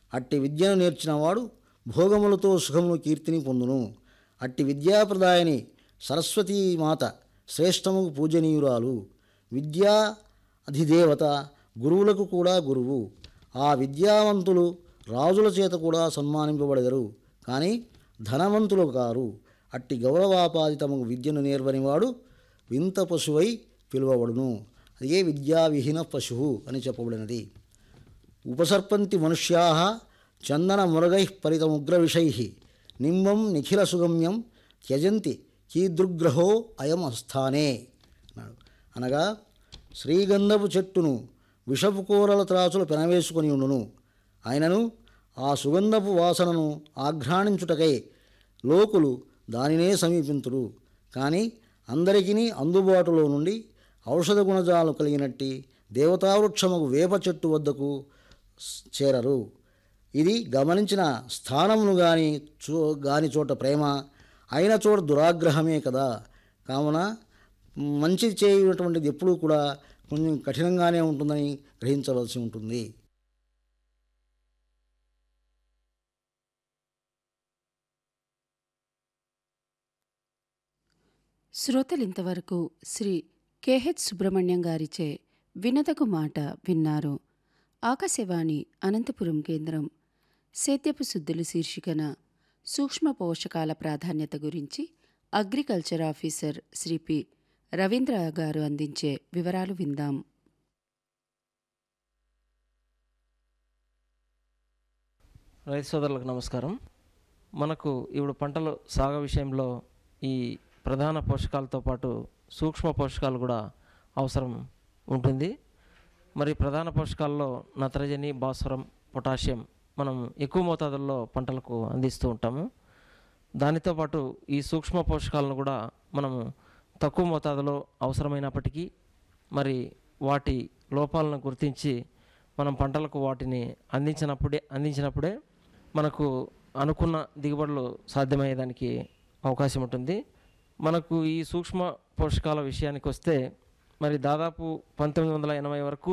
అట్టి విద్యను నేర్చినవాడు భోగములతో సుఖమును కీర్తిని పొందును అట్టి విద్యాప్రదాయని సరస్వతీమాత శ్రేష్టముకు పూజనీయురాలు విద్యా అధిదేవత గురువులకు కూడా గురువు ఆ విద్యావంతులు రాజుల చేత కూడా సన్మానింపబడగరు కానీ ధనవంతులు కారు అట్టి గౌరవాపాదితమకు విద్యను నేర్వనివాడు వింత పశువై పిలువబడును అదే విద్యావిహీన పశువు అని చెప్పబడినది ఉపసర్పంతి మనుష్యా చందన మురగై పరితముగ్ర విషై నింబం నిఖిల సుగమ్యం త్యజంతి కీదృగ్రహో అయం అస్థానే అన్నాడు అనగా శ్రీగంధపు చెట్టును విషపు కూరల త్రాచులు పెనవేసుకొని ఉండును ఆయనను ఆ సుగంధపు వాసనను ఆఘ్రాణించుటకై లోకులు దానినే సమీపింతురు కానీ అందరికీ అందుబాటులో నుండి ఔషధ గుణజాలు కలిగినట్టి దేవతావృక్షముకు వేప చెట్టు వద్దకు స్- చేరరు ఇది గమనించిన స్థానమును గాని చో గాని చోట ప్రేమ అయిన చోట దురాగ్రహమే కదా కావున మంచి చేయనటువంటిది ఎప్పుడూ కూడా కొంచెం కఠినంగానే ఉంటుందని గ్రహించవలసి ఉంటుంది శ్రోతలింతవరకు శ్రీ కెహెచ్ సుబ్రహ్మణ్యం గారిచే వినతకు మాట విన్నారు ఆకాశవాణి అనంతపురం కేంద్రం సేద్యపు శుద్ధులు శీర్షికన సూక్ష్మ పోషకాల ప్రాధాన్యత గురించి agriculture officer Shri P Ravindra garu అందించే వివరాలు విందాం రైతు సోదరులకు నమస్కారం మనకు ఇప్పుడు పంటల సాగు విషయంలో ఈ ప్రధాన పోషకాలతో పాటు సూక్ష్మ పోషకాలు కూడా అవసరం ఉంటుంది మరి ప్రధాన పోషకాల్లో నత్రజని భాస్వరం పొటాషియం మనం ఎక్కువ మోతాదుల్లో పంటలకు అందిస్తూ ఉంటాము దానితో పాటు ఈ సూక్ష్మ పోషకాలను కూడా మనము తక్కువ మోతాదులో అవసరమైనప్పటికీ మరి వాటి లోపాలను గుర్తించి మనం పంటలకు వాటిని అందించినప్పుడే అందించినప్పుడే మనకు అనుకున్న దిగుబడులు సాధ్యమయ్యేదానికి అవకాశం ఉంటుంది మనకు ఈ సూక్ష్మ పోషకాల విషయానికి వస్తే మరి దాదాపు పంతొమ్మిది వందల ఎనభై వరకు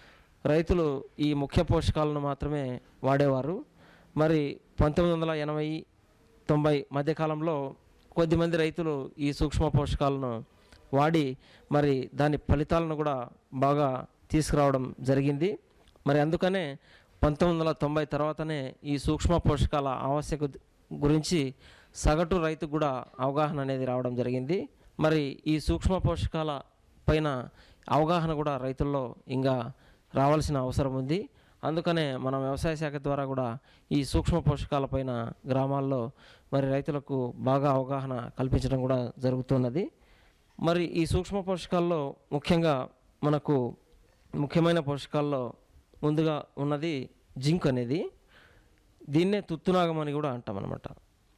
రైతులు ఈ ముఖ్య పోషకాలను మాత్రమే వాడేవారు మరి పంతొమ్మిది వందల ఎనభై తొంభై మధ్యకాలంలో కొద్దిమంది రైతులు ఈ సూక్ష్మ పోషకాలను వాడి మరి దాని ఫలితాలను కూడా బాగా తీసుకురావడం జరిగింది మరి అందుకనే పంతొమ్మిది వందల తొంభై తర్వాతనే ఈ సూక్ష్మ పోషకాల ఆవశ్యక గురించి సగటు రైతుకు కూడా అవగాహన అనేది రావడం జరిగింది మరి ఈ సూక్ష్మ పోషకాల పైన అవగాహన కూడా రైతుల్లో ఇంకా రావాల్సిన అవసరం ఉంది అందుకనే మన వ్యవసాయ శాఖ ద్వారా కూడా ఈ సూక్ష్మ పోషకాల పైన గ్రామాల్లో మరి రైతులకు బాగా అవగాహన కల్పించడం కూడా జరుగుతున్నది మరి ఈ సూక్ష్మ పోషకాల్లో ముఖ్యంగా మనకు ముఖ్యమైన పోషకాల్లో ముందుగా ఉన్నది జింక్ అనేది దీన్నే తుత్తునాగం అని కూడా అంటాం అనమాట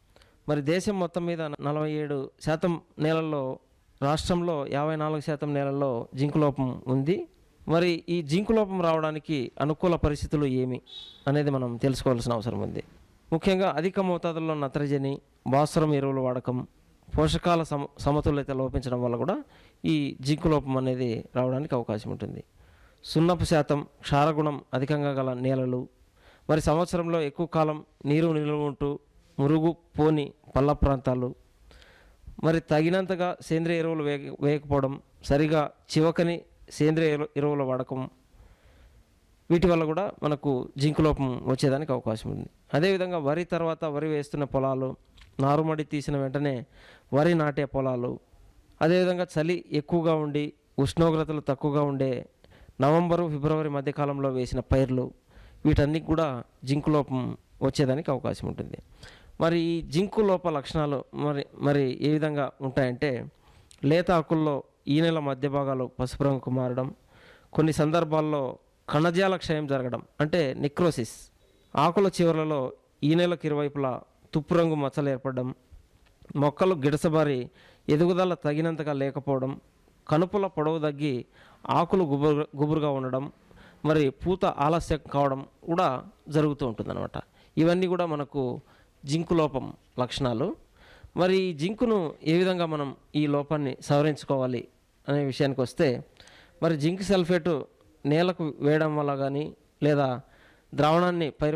మరి దేశం మొత్తం మీద నలభై ఏడు శాతం నేలల్లో రాష్ట్రంలో యాభై నాలుగు శాతం నేలల్లో జింక్ లోపం ఉంది మరి ఈ జింక్ లోపం రావడానికి అనుకూల పరిస్థితులు ఏమి అనేది మనం తెలుసుకోవాల్సిన అవసరం ఉంది ముఖ్యంగా అధిక మోతాదుల్లో నత్రజని భాస్వరం ఎరువుల వాడకం పోషకాల సమ సమతుల్యత లోపించడం వల్ల కూడా ఈ జింక్ లోపం అనేది రావడానికి అవకాశం ఉంటుంది సున్నపు శాతం క్షారగుణం అధికంగా గల నేలలు మరి సంవత్సరంలో ఎక్కువ కాలం నీరు నిలువ ఉంటూ మురుగు పోని పల్ల ప్రాంతాలు మరి తగినంతగా సేంద్రియ ఎరువులు వేయ వేయకపోవడం సరిగా చివకని సేంద్రియ ఎరు- ఎరువుల వాడకం వీటి వల్ల కూడా మనకు జింక్ లోపం వచ్చేదానికి అవకాశం ఉంది అదేవిధంగా వరి తర్వాత వరి వేస్తున్న పొలాలు నారుమడి తీసిన వెంటనే వరి నాటే పొలాలు అదేవిధంగా చలి ఎక్కువగా ఉండి ఉష్ణోగ్రతలు తక్కువగా ఉండే నవంబరు ఫిబ్రవరి మధ్యకాలంలో వేసిన పైర్లు వీటన్నిటి కూడా జింక్ లోపం వచ్చేదానికి అవకాశం ఉంటుంది మరి ఈ జింకు లోప లక్షణాలు మరి మరి ఏ విధంగా ఉంటాయంటే లేత ఆకుల్లో ఈ నెల మధ్య భాగాలు పసుపు రంగుకు మారడం కొన్ని సందర్భాల్లో కణజాల క్షయం జరగడం అంటే నిక్రోసిస్ ఆకుల చివరలలో ఈ నెలకు ఇరువైపులా తుప్పు రంగు మచ్చలు ఏర్పడడం మొక్కలు గిడసబారి ఎదుగుదల తగినంతగా లేకపోవడం కనుపుల పొడవు తగ్గి ఆకులు గుబురు గుబురుగా ఉండడం మరి పూత ఆలస్యం కావడం కూడా జరుగుతూ ఉంటుందన్నమాట ఇవన్నీ కూడా మనకు జింకు లోపం లక్షణాలు మరి ఈ జింకును ఏ విధంగా మనం ఈ లోపాన్ని సవరించుకోవాలి అనే విషయానికి వస్తే మరి జింక్ సల్ఫేటు నేలకు వేయడం వల్ల కానీ లేదా ద్రావణాన్ని పైరు